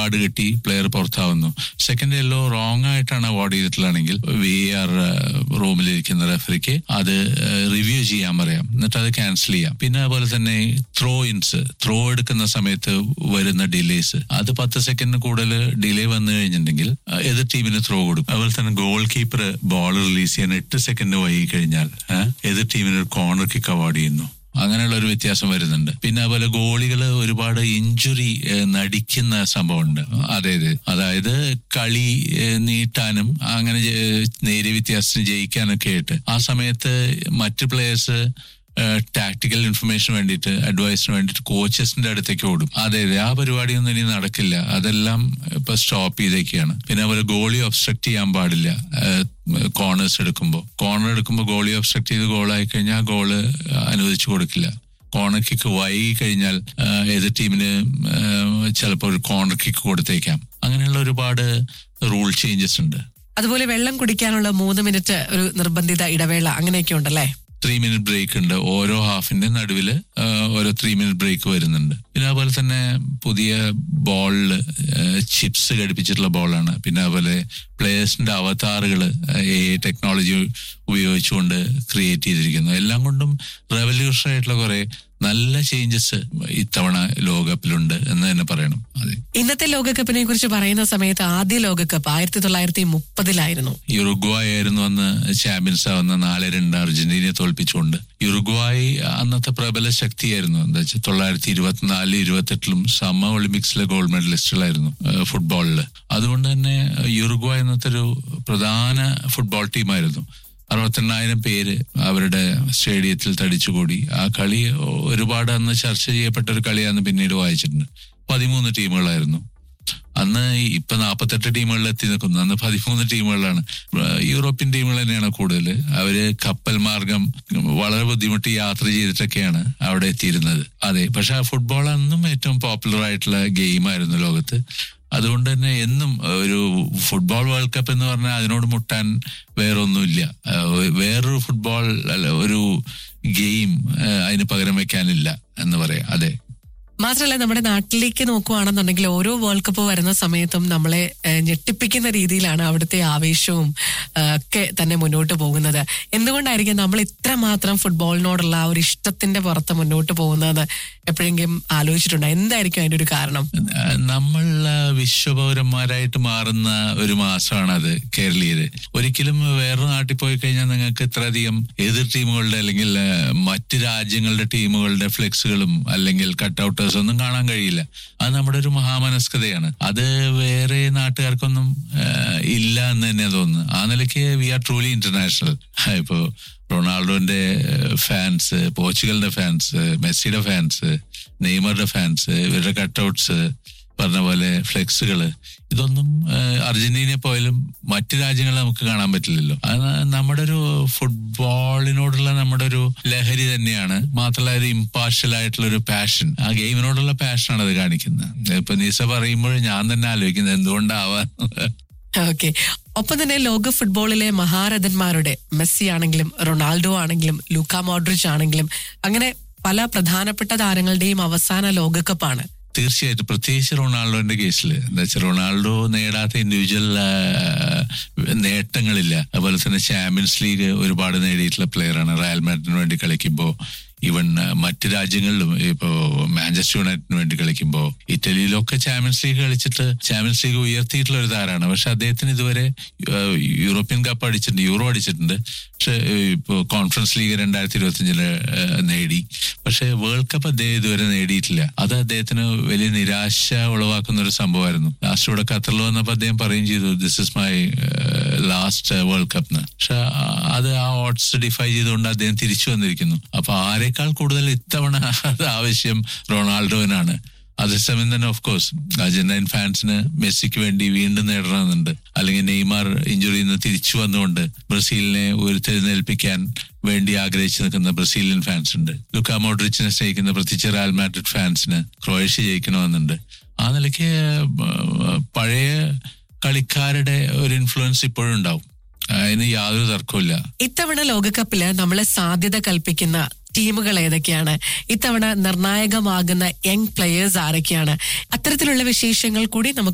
card കിട്ടി player പുറത്താവുന്നു second yellow wrong ആയിട്ടാണ് അവാർഡ് ചെയ്തിട്ടുള്ളതാണെങ്കിൽ വി ആർ റൂമിലിരിക്കുന്ന റെഫറിക്ക് അത് റിവ്യൂ ചെയ്യാൻ പറയാം എന്നിട്ട് അത് ക്യാൻസൽ ചെയ്യാം പിന്നെ അതുപോലെ തന്നെ ത്രോ ഇൻസ് ത്രോ എടുക്കുന്ന സമയത്ത് വരുന്ന ഡിലേസ് അത് പത്ത് സെക്കൻഡിന് കൂടുതൽ ഡിലേ വന്നു കഴിഞ്ഞിട്ടുണ്ടെങ്കിൽ ആ, എതിർ ടീമിന് ത്രോ കൊടുക്കും അതുപോലെ തന്നെ ഗോൾ കീപ്പർ ബോൾ റിലീസ് ചെയ്യാൻ എട്ട് സെക്കൻഡ് വൈകി കഴിഞ്ഞാൽ ആ, എതിർ ടീമിന് ഒരു കോർണർ കിക്ക് അവാർഡ് ചെയ്യുന്നു അങ്ങനെയുള്ള ഒരു വ്യത്യാസം വരുന്നുണ്ട് പിന്നെ അതുപോലെ ഗോളികൾ ഒരുപാട് ഇഞ്ചുറി നടിക്കുന്ന സംഭവമുണ്ട് അതെ അതെ അതായത് കളി ഏഹ്, നീട്ടാനും അങ്ങനെ ജെ- നേരിയ വ്യത്യാസത്തിന് ജയിക്കാനൊക്കെ ആയിട്ട് ആ സമയത്ത് മറ്റ് പ്ലേയേഴ്സ് ടാക്ടിക്കൽ ഇൻഫർമേഷൻ വേണ്ടിയിട്ട് അഡ്വൈസിന് വേണ്ടിയിട്ട് കോച്ചസിന്റെ അടുത്തേക്ക് ഓടും അതെ അതെ ആ പരിപാടിയൊന്നും ഇനി നടക്കില്ല അതെല്ലാം ഇപ്പൊ സ്റ്റോപ്പ് ചെയ്തേക്കാണ് പിന്നെ അതുപോലെ ഗോളി ഒബ്സ്ട്രക്ട് ചെയ്യാൻ പാടില്ല കോർണേഴ്സ് എടുക്കുമ്പോൾ കോർണർ എടുക്കുമ്പോൾ ഗോളി ഒബ്സ്ട്രക്ട് ചെയ്ത് ഗോളായി കഴിഞ്ഞാൽ ഗോള് അനുവദിച്ചു കൊടുക്കില്ല കോർണർ കിക്ക് വൈകി കഴിഞ്ഞാൽ ആ, എതിർ ടീമിന് ചിലപ്പോൾ ഒരു കോർണർ കിക്ക് കൊടുത്തേക്കാം അങ്ങനെയുള്ള ഒരുപാട് റൂൾ ചേഞ്ചസ് ഉണ്ട് അതുപോലെ വെള്ളം കുടിക്കാനുള്ള മൂന്ന് മിനിറ്റ് ഒരു നിർബന്ധിത ഇടവേള അങ്ങനെയൊക്കെ ഉണ്ടല്ലേ ത്രീ മിനിറ്റ് ബ്രേക്ക് ഉണ്ട് ഓരോ ഹാഫിന്റെ നടുവിൽ ഓരോ ത്രീ മിനിറ്റ് ബ്രേക്ക് വരുന്നുണ്ട് പിന്നെ അതുപോലെ തന്നെ പുതിയ ബോളില് ചിപ്സ് ഘടിപ്പിച്ചിട്ടുള്ള ബോളാണ് പിന്നെ അതുപോലെ പ്ലേയേഴ്സിന്റെ അവതാറുകൾ എ ടെക്നോളജി ഉപയോഗിച്ചുകൊണ്ട് ക്രിയേറ്റ് ചെയ്തിരിക്കുന്നു എല്ലാം കൊണ്ടും റെവല്യൂഷൻ ആയിട്ടുള്ള കുറെ നല്ല ചേഞ്ചസ് ഇത്തവണ ലോകകപ്പിലുണ്ട് എന്ന് തന്നെ പറയണം അതെ ഇന്നത്തെ ലോകകപ്പിനെ കുറിച്ച് പറയുന്ന സമയത്ത് ആദ്യ ലോകകപ്പ് ആയിരത്തി തൊള്ളായിരത്തി മുപ്പതിലായിരുന്നു യുറുഗ്വായ് ആയിരുന്നു അന്ന് ചാമ്പ്യൻസ് ആവുന്ന നാല് രണ്ട് അർജന്റീനയെ തോൽപ്പിച്ചുകൊണ്ട് യുറുഗ്വായ് അന്നത്തെ പ്രബല ശക്തിയായിരുന്നു എന്താ വെച്ചാൽ തൊള്ളായിരത്തി ഇരുപത്തിനാല് ഇരുപത്തെട്ടിലും സമ ഒളിമ്പിക്സിലെ ഗോൾഡ് മെഡലിസ്റ്റുകളായിരുന്നു ഫുട്ബോളിൽ അതുകൊണ്ട് തന്നെ യുറുഗ്വായ് എന്നത്തെ ഒരു പ്രധാന ഫുട്ബോൾ ടീമായിരുന്നു അറുപത്തെണ്ണായിരം പേര് അവരുടെ സ്റ്റേഡിയത്തിൽ തടിച്ചുകൂടി ആ കളി ഒരുപാട് അന്ന് ചർച്ച ചെയ്യപ്പെട്ട ഒരു കളിയാന്ന് പിന്നീട് വായിച്ചിട്ടുണ്ട് പതിമൂന്ന് ടീമുകളായിരുന്നു അന്ന് ഈ ഇപ്പൊ നാൽപ്പത്തെട്ട് ടീമുകളിൽ എത്തി നിൽക്കുന്നു അന്ന് പതിമൂന്ന് ടീമുകളാണ് ഏഹ് യൂറോപ്യൻ ടീമുകൾ തന്നെയാണ് കൂടുതൽ അവര് കപ്പൽ മാർഗം വളരെ ബുദ്ധിമുട്ടി യാത്ര ചെയ്തിട്ടൊക്കെയാണ് അവിടെ എത്തിയിരുന്നത് അതെ പക്ഷെ ആ ഫുട്ബോൾ അന്നും ഏറ്റവും പോപ്പുലർ ആയിട്ടുള്ള ഗെയിമായിരുന്നു ലോകത്ത് അതുകൊണ്ട് തന്നെ എന്നും ഒരു ഫുട്ബോൾ വേൾഡ് കപ്പ് എന്ന് പറഞ്ഞാൽ അതിനോട് മുട്ടാൻ വേറൊന്നുമില്ല ഏഹ് വേറൊരു ഫുട്ബോൾ അല്ല ഒരു ഗെയിം അതിന് പകരം വെക്കാനില്ല എന്ന് പറയാം അതെ മാത്രമല്ല നമ്മുടെ നാട്ടിലേക്ക് നോക്കുവാണെന്നുണ്ടെങ്കിൽ ഓരോ വേൾഡ് കപ്പ് വരുന്ന സമയത്തും നമ്മളെ ഏഹ്, ഞെട്ടിപ്പിക്കുന്ന രീതിയിലാണ് അവിടുത്തെ ആവേശവും ഏഹ്, ഒക്കെ തന്നെ മുന്നോട്ട് പോകുന്നത് എന്തുകൊണ്ടായിരിക്കും നമ്മൾ ഇത്രമാത്രം ഫുട്ബോളിനോടുള്ള ആ ഒരു ഇഷ്ടത്തിന്റെ പുറത്ത് മുന്നോട്ട് പോകുന്നതെന്ന് എപ്പോഴെങ്കിലും ആലോചിച്ചിട്ടുണ്ടോ എന്തായിരിക്കും അതിന്റെ ഒരു കാരണം നമ്മൾ ആ, വിശ്വപൗരന്മാരായിട്ട് മാറുന്ന ഒരു മാസമാണ് അത് കേരളീയര് ഒരിക്കലും വേറൊരു നാട്ടിൽ പോയി കഴിഞ്ഞാൽ നിങ്ങൾക്ക് ഇത്രയധികം എതിർ ടീമുകളുടെ അല്ലെങ്കിൽ ആ, മറ്റ് രാജ്യങ്ങളുടെ ടീമുകളുടെ ഫ്ലെക്സുകളും അല്ലെങ്കിൽ കട്ടൗട്ടേഴ്സ് ഒന്നും കാണാൻ കഴിയില്ല അത് നമ്മുടെ ഒരു മഹാമനസ്കതയാണ് അത് വേറെ നാട്ടുകാർക്കൊന്നും ആ, ഇല്ല എന്ന് തന്നെ തോന്നുന്നു ആ നിലയ്ക്ക് വി ആർ ട്രൂലി ഇന്റർനാഷണൽ ഇപ്പോ റൊണാൾഡോന്റെ ഫാൻസ് പോർച്ചുഗലിന്റെ ഫാൻസ് മെസ്സിയുടെ ഫാൻസ് നെയ്മറുടെ ഫാൻസ് ഇവരുടെ കട്ടൗട്ട്സ് പറഞ്ഞ പോലെ ഫ്ലെക്സുകള് ഇതൊന്നും ഏഹ്, അർജന്റീനയെ പോയാലും മറ്റു രാജ്യങ്ങളിൽ നമുക്ക് കാണാൻ പറ്റില്ലല്ലോ അത് നമ്മുടെ ഒരു ഫുട്ബോളിനോടുള്ള നമ്മുടെ ഒരു ലഹരി തന്നെയാണ് മാത്രമല്ല ഒരു ഇമ്പാർഷ്യൽ ആയിട്ടുള്ള ഒരു പാഷൻ ആ ഗെയിമിനോടുള്ള പാഷനാണ് അത് കാണിക്കുന്നത് ഇപ്പൊ നിസ പറയുമ്പോൾ ഞാൻ തന്നെ ആലോചിക്കുന്നത് എന്തുകൊണ്ടാവാൻ ഓക്കെ ഒപ്പം തന്നെ ലോക ഫുട്ബോളിലെ മഹാരഥന്മാരുടെ മെസ്സി ആണെങ്കിലും റൊണാൾഡോ ആണെങ്കിലും ലൂക്ക മോഡ്രിച്ച് ആണെങ്കിലും അങ്ങനെ പല പ്രധാനപ്പെട്ട താരങ്ങളുടെയും അവസാന ലോകകപ്പാണ് തീർച്ചയായിട്ടും പ്രത്യേകിച്ച് റൊണാൾഡോന്റെ കേസിൽ എന്താ വെച്ചാൽ റൊണാൾഡോ നേടാത്ത ഇൻഡിവിജ്വൽ നേട്ടങ്ങളില്ല അതുപോലെ തന്നെ ചാമ്പ്യൻസ് ലീഗ് ഒരുപാട് നേടിയിട്ടുള്ള പ്ലെയറാണ് റയൽ മാഡ്രിഡിന് വേണ്ടി കളിക്കുമ്പോൾ ഈവൻ മറ്റ് രാജ്യങ്ങളിലും ഇപ്പോ മാഞ്ചസ്റ്റർ യുണൈറ്റഡിന് വേണ്ടി കളിക്കുമ്പോൾ ഇറ്റലിയിലൊക്കെ ചാമ്പ്യൻസ് ലീഗ് കളിച്ചിട്ട് ചാമ്പ്യൻസ് ലീഗ് ഉയർത്തിയിട്ടുള്ള ഒരു താരമാണ് പക്ഷെ അദ്ദേഹത്തിന് ഇതുവരെ ഏഹ്, യൂറോപ്യൻ കപ്പ് അടിച്ചിട്ടുണ്ട് യൂറോ അടിച്ചിട്ടുണ്ട് പക്ഷെ ഏഹ്, ഇപ്പോ കോൺഫറൻസ് ലീഗ് രണ്ടായിരത്തി ഇരുപത്തിയഞ്ചില് നേടി പക്ഷെ വേൾഡ് കപ്പ് അദ്ദേഹം ഇതുവരെ നേടിയിട്ടില്ല അത് അദ്ദേഹത്തിന് വലിയ നിരാശ ഉളവാക്കുന്ന ഒരു സംഭവമായിരുന്നു ലാസ്റ്റ് ഇവിടെ ഖത്തറിൽ വന്നപ്പോൾ അദ്ദേഹം പറയുകയും ചെയ്തു this is my last world cup എന്ന് പക്ഷെ അത് ആ ഓട്സ് ഡിഫൈ ചെയ്തുകൊണ്ട് അദ്ദേഹം തിരിച്ചു വന്നിരിക്കുന്നു അപ്പൊ ആരെക്കാൾ കൂടുതൽ ഇത്തവണ അത് ആവശ്യം റൊണാൾഡോവിനാണ് അതേസമയം തന്നെ ഓഫ് കോഴ്സ് അർജന്റൈൻ ഫാൻസിന് മെസ്സിക്ക് വേണ്ടി വീണ്ടും നേടണമെന്നുണ്ട് അല്ലെങ്കിൽ നെയ്മാർ ഇഞ്ചുറിയിൽ നിന്ന് തിരിച്ചു വന്നുകൊണ്ട് ബ്രസീലിനെ ഉയർത്തെഴുന്നേൽപ്പിക്കാൻ വേണ്ടി ആഗ്രഹിച്ചു നിൽക്കുന്ന ബ്രസീലിയൻ ഫാൻസ് ഉണ്ട് ലുക്കാ മോഡ്രിച്ചിനെ സ്നേഹിക്കുന്ന പ്രത്യേകിച്ച് റയൽ മാഡ്രിഡ് ഫാൻസിന് ക്രൊയേഷ്യ ജയിക്കണമെന്നുണ്ട് ആ നിലയ്ക്ക് ഏഹ്, പഴയ കളിക്കാരുടെ ഒരു ഇൻഫ്ലുവൻസ് ഇപ്പോഴും ഉണ്ടാവും അതിന് യാതൊരു തർക്കമില്ല ഇത്തവണ ലോകകപ്പില് നമ്മളെ സാധ്യത കൽപ്പിക്കുന്ന ടീമുകൾ ഏതൊക്കെയാണ് ഇത്തവണ നിർണായകമാകുന്ന യങ് പ്ലെയേഴ്സ് ആരൊക്കെയാണ് അത്തരത്തിലുള്ള വിശേഷങ്ങൾ കൂടി നമുക്ക്